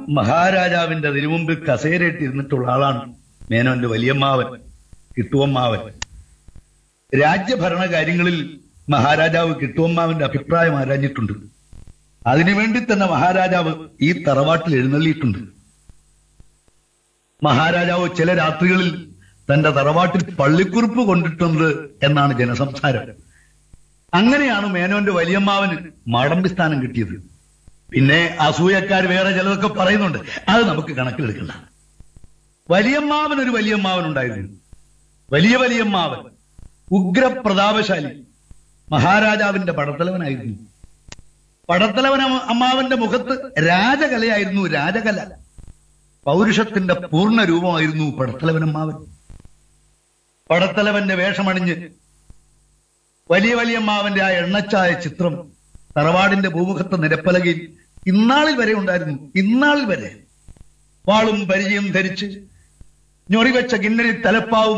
മഹാരാജാവിന്റെ തിരുമുമ്പിൽ കസേരയിട്ടിരുന്നിട്ടുള്ള ആളാണ് മേനോന്റെ വലിയമ്മാവൻ കിട്ടുവമ്മാവൻ രാജ്യഭരണ കാര്യങ്ങളിൽ മഹാരാജാവ് കിട്ടുവമ്മാവന്റെ അഭിപ്രായം ആരാഞ്ഞിട്ടുണ്ട് അതിനുവേണ്ടി തന്നെ മഹാരാജാവ് ഈ തറവാട്ടിൽ എഴുന്നള്ളിയിട്ടുണ്ട് മഹാരാജാവ് ചില രാത്രികളിൽ തന്റെ തറവാട്ടിൽ പള്ളിക്കുറിപ്പ് കൊണ്ടിട്ടുണ്ട് എന്നാണ് ജനസംസാരം അങ്ങനെയാണ് മേനോന്റെ വലിയമ്മാവന് മാടമ്പി സ്ഥാനം കിട്ടിയത് പിന്നെ അസൂയക്കാർ വേറെ ചിലതൊക്കെ പറയുന്നുണ്ട് അത് നമുക്ക് കണക്കിലെടുക്കണ്ട വലിയമ്മാവൻ ഒരു വലിയമ്മാവൻ ഉണ്ടായിരുന്നു വലിയ വലിയമ്മാവൻ ഉഗ്രപ്രതാപശാലി മഹാരാജാവിന്റെ പടത്തലവനായിരുന്നു പടത്തലവൻ അമ്മ- അമ്മാവന്റെ മുഖത്ത് രാജകലയായിരുന്നു രാജകല പൗരുഷത്തിന്റെ പൂർണ്ണ രൂപമായിരുന്നു പടത്തലവനമ്മാവൻ പടത്തലവന്റെ വേഷമണിഞ്ഞ് വലിയ വലിയമ്മാവന്റെ ആ എണ്ണച്ചായ ചിത്രം തറവാടിന്റെ ഭൂമുഖത്തെ നിരപ്പലകയിൽ ഇന്നാളിൽ വരെ ഉണ്ടായിരുന്നു ഇന്നാളിൽ വരെ വാളും പരിചയം ധരിച്ച് ഞൊറിവെച്ച കിണ്ണരിൽ തലപ്പാവും